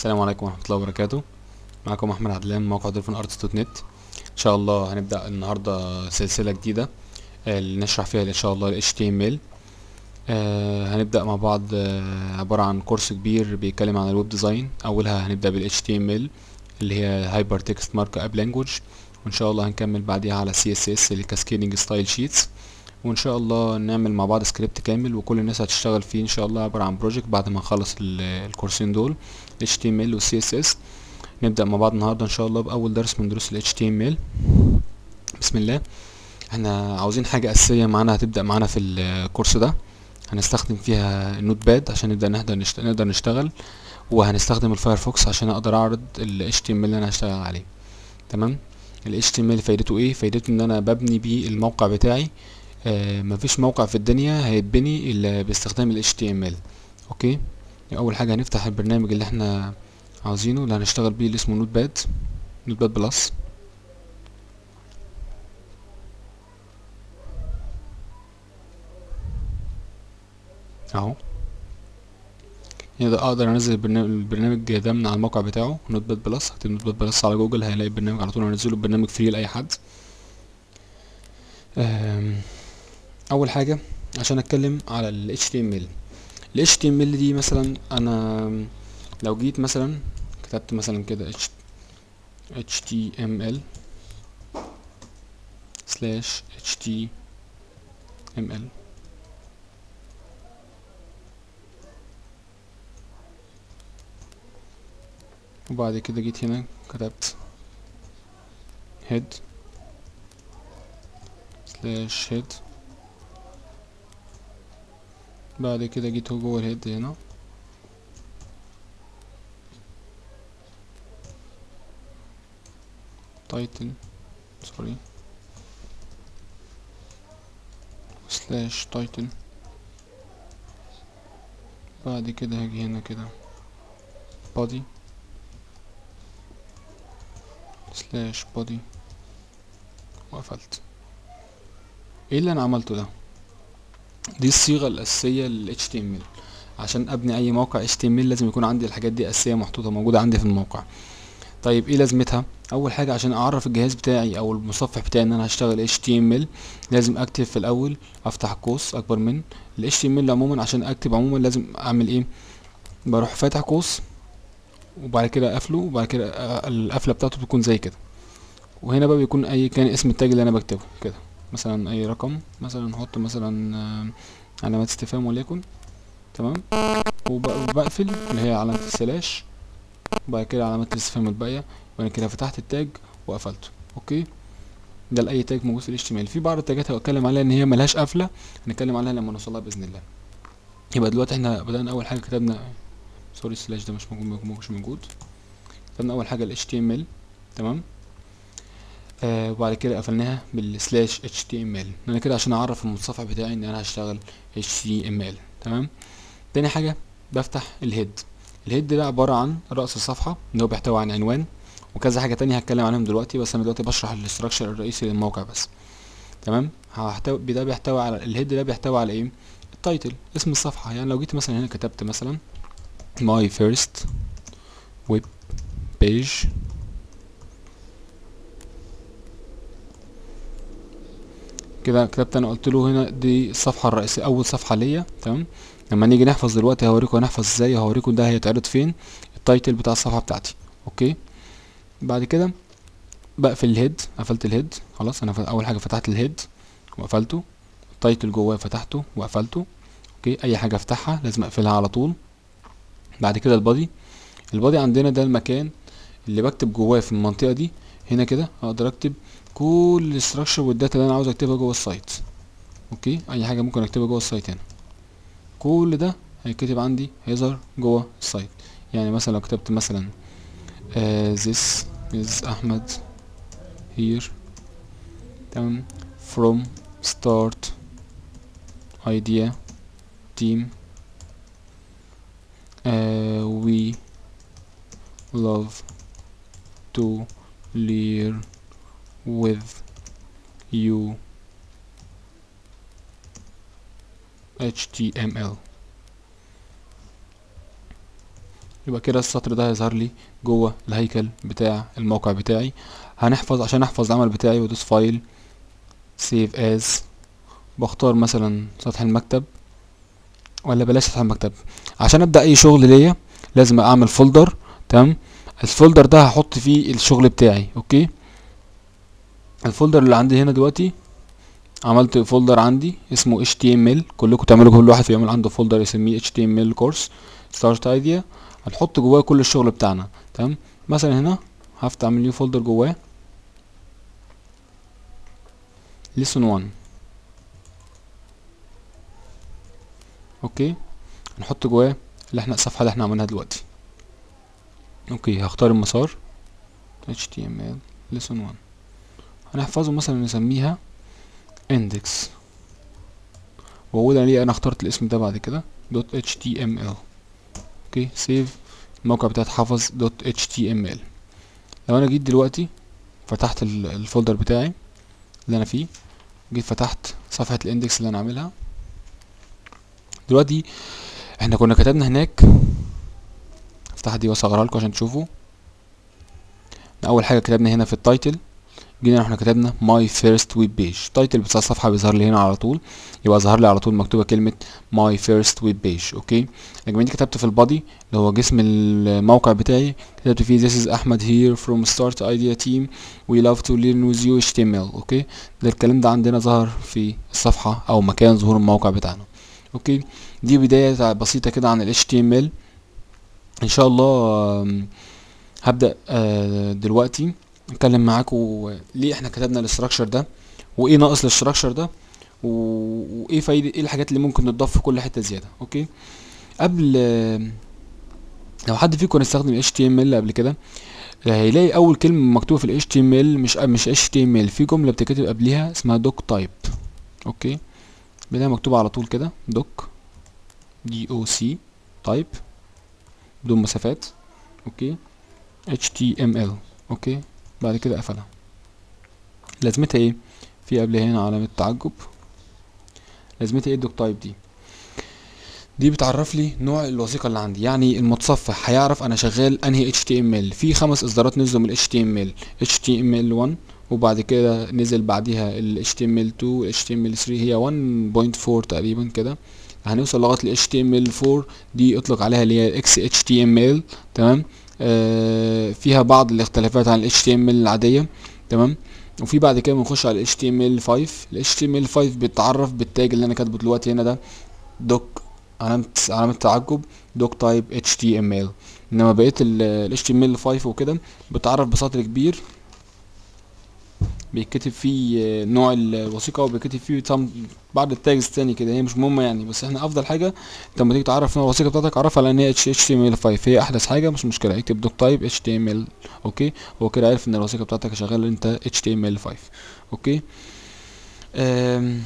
السلام عليكم ورحمة الله وبركاته معكم أحمد عدلان من موقع دولفين أرتس دوت نت إن شاء الله هنبدأ النهاردة سلسلة جديدة آه، اللي نشرح فيها إن شاء الله ال HTML آه، هنبدأ مع بعض آه، عبارة عن كورس كبير بيتكلم عن الويب ديزاين أولها هنبدأ بال HTML اللي هي هايبر تكست مارك اب لانجوج وإن شاء الله هنكمل بعديها على CSS اللي كاسكيدنج ستايل شيتس وان شاء الله نعمل مع بعض سكريبت كامل وكل الناس هتشتغل فيه ان شاء الله عبارة عن بروجكت بعد ما نخلص ال- الكورسين دول HTML و CSS نبدأ مع بعض النهاردة ان شاء الله بأول درس من دروس ال HTML بسم الله احنا عاوزين حاجة أساسية معانا هتبدأ معانا في الكورس ده هنستخدم فيها النوت باد عشان نبدأ نقدر نشت... نقدر نشتغل وهنستخدم الفايرفوكس عشان اقدر اعرض ال HTML اللي انا هشتغل عليه تمام ال HTML فايدته ايه فايدته ان انا ببني بيه الموقع بتاعي آه مفيش موقع في الدنيا هيتبني الا باستخدام ال HTML اوكي اول حاجه هنفتح البرنامج اللي احنا عاوزينه اللي هنشتغل بيه اللي اسمه نوت باد نوت باد بلس اهو يقدر اقدر انزل البرنامج, البرنامج ده من على الموقع بتاعه نوت باد بلس هكتب نوت باد بلس على جوجل هيلاقي البرنامج على طول هنزله برنامج فري لاي حد آم، اول حاجه عشان اتكلم على ال HTML ال HTML دي مثلا انا لو جيت مثلا كتبت مثلا كده H HTML slash HTML وبعد كده جيت هنا كتبت head slash head بعد كده جيت هو جوه الهيد هنا تايتل سوري سلاش تايتل بعد كده هاجي هنا كده body سلاش body وقفلت ايه اللي انا عملته ده دي الصيغة الأساسية لل HTML عشان أبني أي موقع HTML لازم يكون عندي الحاجات دي أساسية محطوطة موجودة عندي في الموقع طيب ايه لازمتها أول حاجة عشان أعرف الجهاز بتاعي أو المصفح بتاعي إن أنا هشتغل HTML لازم أكتب في الأول أفتح قوس أكبر من ال HTML عموما عشان أكتب عموما لازم أعمل ايه بروح فاتح قوس وبعد كده قافله وبعد كده آه، القفلة بتاعته بتكون زي كده وهنا بقى بيكون أي كان اسم التاج اللي أنا بكتبه كده مثلا أي رقم مثلا نحط مثلا آه، علامات استفهام وليكن تمام وب- وبقفل اللي هي علامة السلاش وبعد كده علامات الاستفهام الباقية وبعد كده فتحت التاج وقفلته اوكي ده لأي تاج موجود في ال HTML في بعض التاجات هتكلم عليها ان هي ملهاش قفلة هنتكلم عليها لما نوصلها بإذن الله يبقى دلوقتي احنا بدأنا أول حاجة كتبنا سوري السلاش ده مش موجود مش موجود كتبنا أول حاجة ال HTML تمام آه وبعد كده قفلناها بالسلاش HTML انا كده عشان اعرف المتصفح بتاعي ان انا هشتغل HTML تمام تاني حاجة بفتح الهيد الهيد ده عبارة عن رأس الصفحة اللي هو بيحتوي عن عنوان وكذا حاجة تانية هتكلم عنهم دلوقتي بس انا دلوقتي بشرح الاستراكشر الرئيسي للموقع بس تمام هحتوي ده بيحتوي على الهيد ده بيحتوي على ايه التايتل اسم الصفحة يعني لو جيت مثلا هنا كتبت مثلا my first web page كده كتبت انا قلت له هنا دي الصفحه الرئيسيه اول صفحه ليا تمام لما نيجي نحفظ دلوقتي هوريكم هنحفظ ازاي هوريكم ده هيتعرض فين التايتل بتاع الصفحه بتاعتي اوكي بعد كده بقفل الهيد قفلت الهيد خلاص انا ف- اول حاجه فتحت الهيد وقفلته التايتل جواه فتحته وقفلته اوكي اي حاجه افتحها لازم اقفلها على طول بعد كده البادي البادي عندنا ده المكان اللي بكتب جواه في المنطقه دي هنا كده اقدر اكتب كل الاستراكشر والداتا اللي انا عاوز اكتبها جوه السايت اوكي اي حاجه ممكن اكتبها جوه السايت هنا كل ده هيتكتب عندي هيظهر جوه السايت يعني مثلا لو كتبت مثلا uh, this is احمد here تمام from start idea team uh, we love to learn with you HTML يبقى كده السطر ده هيظهر لي جوه الهيكل بتاع الموقع بتاعي هنحفظ عشان احفظ العمل بتاعي وادوس فايل سيف از بختار مثلا سطح المكتب ولا بلاش سطح المكتب عشان ابدا اي شغل ليا لازم اعمل فولدر تمام الفولدر ده هحط فيه الشغل بتاعي اوكي الفولدر اللي عندي هنا دلوقتي عملت فولدر عندي اسمه html كلكم تعملوا كل واحد يعمل عنده فولدر يسميه html كورس ستارت ايديا هنحط جواه كل الشغل بتاعنا تمام مثلا هنا هفتح اعمل نيو فولدر جواه lesson 1 اوكي هنحط جواه اللي احنا الصفحه اللي احنا عملناها دلوقتي اوكي هختار المسار html lesson 1 هنحفظه مثلا نسميها index واقول ليه انا اخترت الاسم ده بعد كده دوت html اوكي سيف الموقع بتاعي اتحفظ دوت html لو انا جيت دلوقتي فتحت الفولدر بتاعي اللي انا فيه جيت فتحت صفحة الاندكس اللي انا عاملها دلوقتي احنا كنا كتبنا هناك افتح دي واصغرها لكم عشان تشوفوا اول حاجة كتبنا هنا في التايتل جينا احنا كتبنا ماي فيرست ويب بيج التايتل بتاع الصفحه بيظهر لي هنا على طول يبقى ظهر لي على طول مكتوبه كلمه ماي فيرست ويب بيج اوكي لما جيت كتبت في البادي اللي هو جسم الموقع بتاعي كتبت فيه this is احمد here from start idea team we love to learn with you html اوكي ده الكلام ده عندنا ظهر في الصفحه او مكان ظهور الموقع بتاعنا اوكي دي بدايه بسيطه كده عن ال html ان شاء الله هبدا دلوقتي اتكلم معاكم ليه احنا كتبنا الاستراكشر ده وايه ناقص الاستراكشر ده وايه فايده ايه الحاجات اللي ممكن تضاف في كل حته زياده اوكي قبل لو حد فيكم استخدم HTML قبل كده هيلاقي اول كلمه مكتوبه في ال HTML مش مش HTML في جمله بتتكتب قبليها اسمها دوك تايب اوكي بلاقيها مكتوبه على طول كده دوك دي او سي تايب بدون مسافات اوكي HTML اوكي بعد كده قفلها لازمتها ايه في قبل هنا علامة تعجب لازمتها ايه الدوك تايب دي دي بتعرف لي نوع الوثيقة اللي عندي يعني المتصفح هيعرف انا شغال انهي HTML في خمس اصدارات نزلوا من ال HTML HTML1 وبعد كده نزل بعديها ال HTML2 HTML3 هي 1.4 تقريبا كده هنوصل لغاية ال HTML4 دي اطلق عليها اللي هي XHTML تمام آه فيها بعض الاختلافات عن ال HTML العادية تمام وفي بعد كده بنخش على ال HTML5 ال HTML5 بيتعرف بالتاج اللي انا كاتبه دلوقتي هنا ده دوك علامة علامة تعجب دوك تايب HTML انما بقية ال HTML5 وكده بتعرف بسطر كبير بيتكتب فيه نوع الوثيقة وبيتكتب فيه بعض التاجز تاني كده هي مش مهمة يعني بس احنا افضل حاجة انت لما تيجي تعرف نوع الوثيقة بتاعتك عرفها لان هي HTML5 هي احدث حاجة مش مشكلة اكتب دوك تايب HTML اوكي هو كده عارف ان الوثيقة بتاعتك شغالة انت HTML5 اوكي أم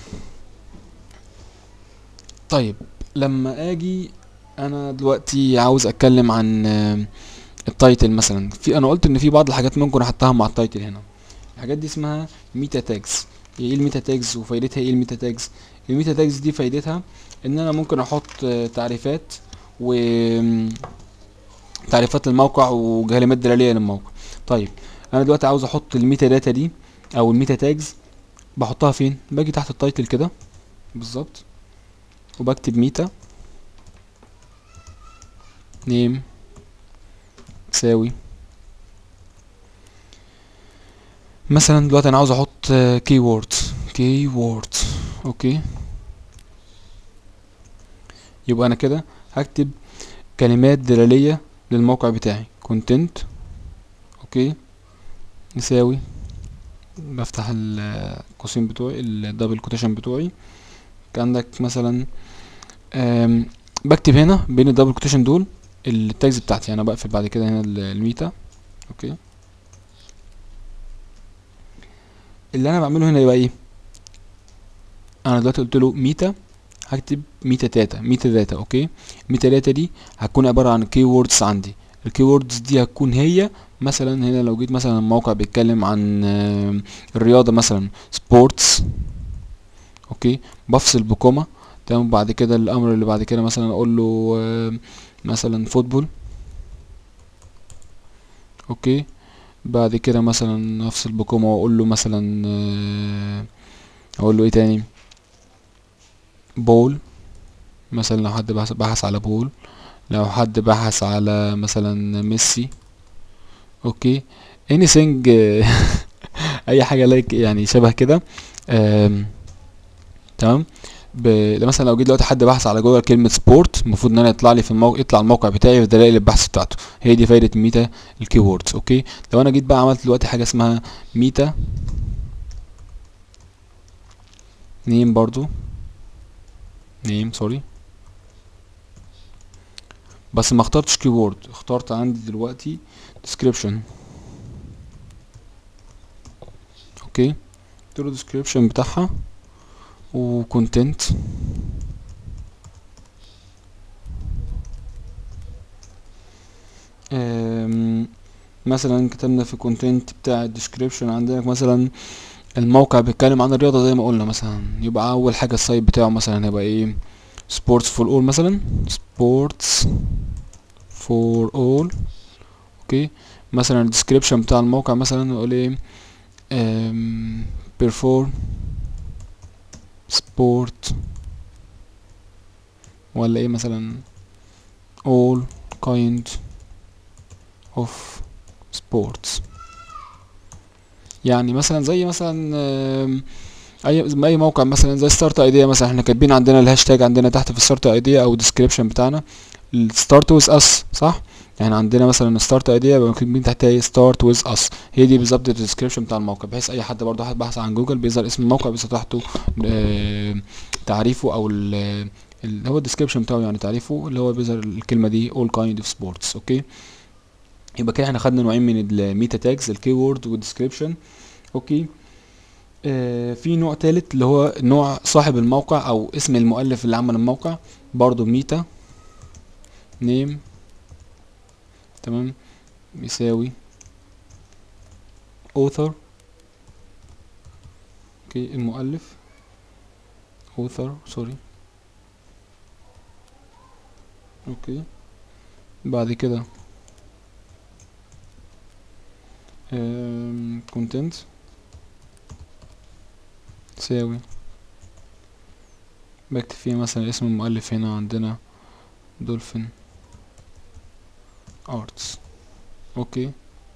طيب لما اجي انا دلوقتي عاوز اتكلم عن التايتل مثلا في انا قلت ان في بعض الحاجات ممكن احطها مع التايتل هنا الحاجات دي اسمها ميتا تاجز ايه الميتا تاجز وفايدتها ايه الميتا تاجز الميتا تاجز دي فايدتها ان انا ممكن احط تعريفات و تعريفات الموقع وكلمات دلاليه للموقع طيب انا دلوقتي عاوز احط الميتا داتا دي او الميتا تاجز بحطها فين باجي تحت التايتل كده بالظبط وبكتب ميتا نيم تساوي مثلا دلوقتي انا عاوز احط كي ووردز كي ووردز اوكي يبقى انا كده هكتب كلمات دلالية للموقع بتاعي content اوكي يساوي بفتح القوسين بتوعي الدبل كوتيشن بتوعي عندك مثلا بكتب هنا بين الدبل كوتيشن دول التاجز بتاعتي انا بقفل بعد كده هنا الميتا اوكي اللي انا بعمله هنا يبقى ايه انا دلوقتي قلت له ميتا هكتب ميتا داتا ميتا داتا اوكي ميتا داتا دي هتكون عباره عن كي ووردز عندي الكي ووردز دي هتكون هي مثلا هنا لو جيت مثلا موقع بيتكلم عن الرياضه مثلا سبورتس اوكي بفصل بكوما تمام بعد كده الامر اللي بعد كده مثلا اقول له مثلا فوتبول اوكي بعد كده مثلا افصل بكوما واقول له مثلا آه، اقول له ايه تاني بول مثلا لو حد بحث, بحث على بول لو حد بحث على مثلا ميسي اوكي anything آه، اي حاجه لايك يعني شبه كده آم، تمام ب- مثلا لو جيت دلوقتي حد بحث على جوجل كلمه سبورت المفروض ان انا يطلع لي في الموقع يطلع الموقع بتاعي في دلائل البحث بتاعته هي دي فايده ميتا الكيوردز اوكي لو انا جيت بقى عملت دلوقتي حاجه اسمها ميتا نيم برضو نيم سوري بس ما اخترتش كيورد اخترت عندي دلوقتي description اوكي قلت له description بتاعها وكونتنت مثلا كتبنا في كونتنت بتاع الديسكريبشن عندك مثلا الموقع بيتكلم عن الرياضة زي ما قلنا مثلا يبقى أول حاجة السايت بتاعه مثلا هيبقى ايه سبورتس فور اول مثلا سبورتس فور اول اوكي مثلا الديسكريبشن بتاع الموقع مثلا نقول ايه بيرفورم سبورت ولا ايه مثلا all kind of sports يعني مثلا زي مثلا آم، اي اي موقع مثلا زي ستارت ايديا مثلا احنا كاتبين عندنا الهاشتاج عندنا تحت في ستارت ايديا او الديسكريبشن بتاعنا ستارت ويز اس صح يعني عندنا مثلا ستارت ايديا يبقى كاتبين تحتها ايه ستارت ويز اس هي دي بالظبط الديسكريبشن بتاع الموقع بحيث اي حد برضه بحث عن جوجل بيظهر اسم الموقع بيظهر تحته آه، تعريفه او ال- اللي هو الديسكريبشن بتاعه يعني تعريفه اللي هو بيظهر الكلمه دي all kind of sports اوكي يبقى كده احنا خدنا نوعين من الميتا تاجز الكيورد والديسكريبشن اوكي آه في نوع تالت اللي هو نوع صاحب الموقع او اسم المؤلف اللي عمل الموقع برضو ميتا نيم تمام يساوي author اوكي المؤلف author سوري اوكي بعد كده كونتنت تساوي بكتب فيها مثلا اسم المؤلف هنا عندنا دولفين ارتس اوكي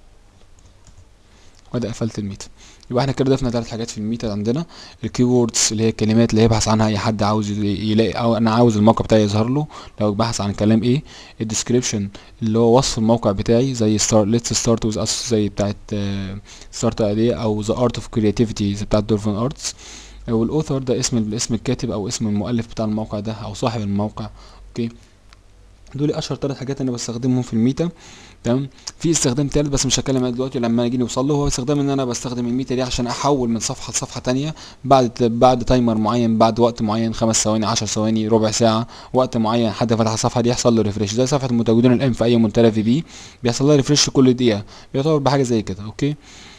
وده قفلت الميتا يبقى احنا كده ضفنا ثلاث حاجات في الميتا عندنا الكيوردز اللي هي الكلمات اللي يبحث عنها اي حد عاوز يلاقي او انا عاوز الموقع بتاعي يظهر له لو بحث عن كلام ايه الديسكريبشن اللي هو وصف الموقع بتاعي زي ستار ليتس ستارت ويز اس زي بتاعت ستارت ايديا او ذا ارت اوف كرياتيفيتي زي بتاعت دولفين ارتس والاوثر ده اسم اسم الكاتب او اسم المؤلف بتاع الموقع ده او صاحب الموقع اوكي دول اشهر ثلاث حاجات انا بستخدمهم في الميتا تمام في استخدام تالت بس مش هتكلم عليه دلوقتي لما نيجي نوصل له هو استخدام ان انا بستخدم الميتا دي عشان احول من صفحه لصفحه تانية بعد بعد تايمر معين بعد وقت معين خمس ثواني عشر ثواني ربع ساعه وقت معين حد فتح الصفحه دي يحصل له ريفريش زي صفحه المتواجدون الان في اي منتدى في بي بيحصل لها ريفريش كل دقيقه بيعتبر بحاجه زي كده اوكي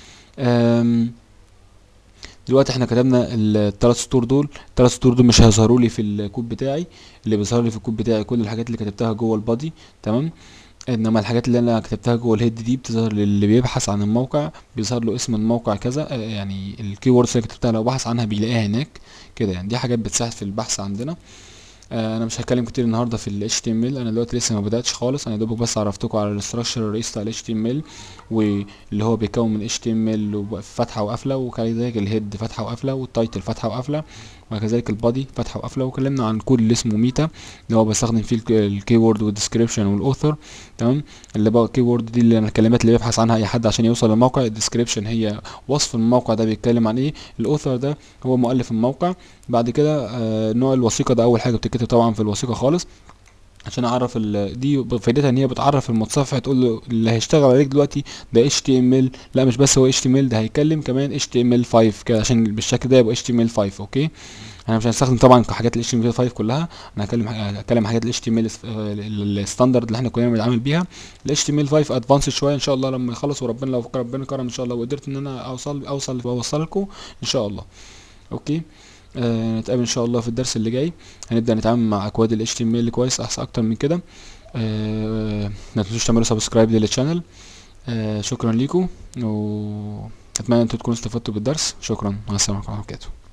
أم دلوقتي احنا كتبنا الثلاث سطور دول الثلاث سطور دول مش هيظهروا لي في الكود بتاعي اللي بيظهر لي في الكود بتاعي كل الحاجات اللي كتبتها جوه البادي تمام انما الحاجات اللي انا كتبتها جوه الهيد دي بتظهر للي بيبحث عن الموقع بيظهر له اسم الموقع كذا آه، يعني الكيوردز اللي كتبتها لو بحث عنها بيلاقيها هناك كده يعني دي حاجات بتساعد في البحث عندنا آه، انا مش هتكلم كتير النهارده في ال HTML انا دلوقتي لسه ما بداتش خالص انا دوبك بس عرفتكم على الاستراكشر الرئيسي بتاع ال HTML واللي هو بيتكون من HTML وفتحه وقفله وكذلك الهيد فتحه وقفله والتايتل فتحه وقفله وكذلك البادي فتحه وقفله وكلمنا عن الكود اللي اسمه ميتا اللي هو بستخدم فيه الكيورد والديسكريبشن والاوثر تمام اللي بقى الكيورد دي اللي الكلمات اللي بيبحث عنها اي حد عشان يوصل للموقع الديسكريبشن هي وصف الموقع ده بيتكلم عن ايه الاوثر ده هو مؤلف الموقع بعد كده آه نوع الوثيقه ده اول حاجه بتتكتب طبعا في الوثيقه خالص عشان اعرف ال... دي فايدتها ان هي بتعرف المتصفح تقول له اللي هيشتغل عليك دلوقتي ده HTML لا مش بس هو HTML ده هيكلم كمان HTML5 كده عشان بالشكل ده يبقى HTML5 اوكي انا مش هنستخدم طبعا حاجات ال HTML5 كلها انا هكلم هكلم حاجات ال HTML الستاندرد اللي احنا كنا بنتعامل بيها ال HTML5 ادفانسد شويه ان شاء الله لما يخلص وربنا لو ربنا كرم ان شاء الله وقدرت ان انا اوصل اوصل واوصل لكم ان شاء الله اوكي آه نتقابل ان شاء الله في الدرس اللي جاي هنبدا نتعامل مع اكواد ال HTML كويس احسن اكتر من كده آه ما تنسوش تعملوا سبسكرايب للشانل آه شكرا ليكم واتمنى انتوا تكونوا استفدتوا بالدرس شكرا مع السلامه ورحمه الله وبركاته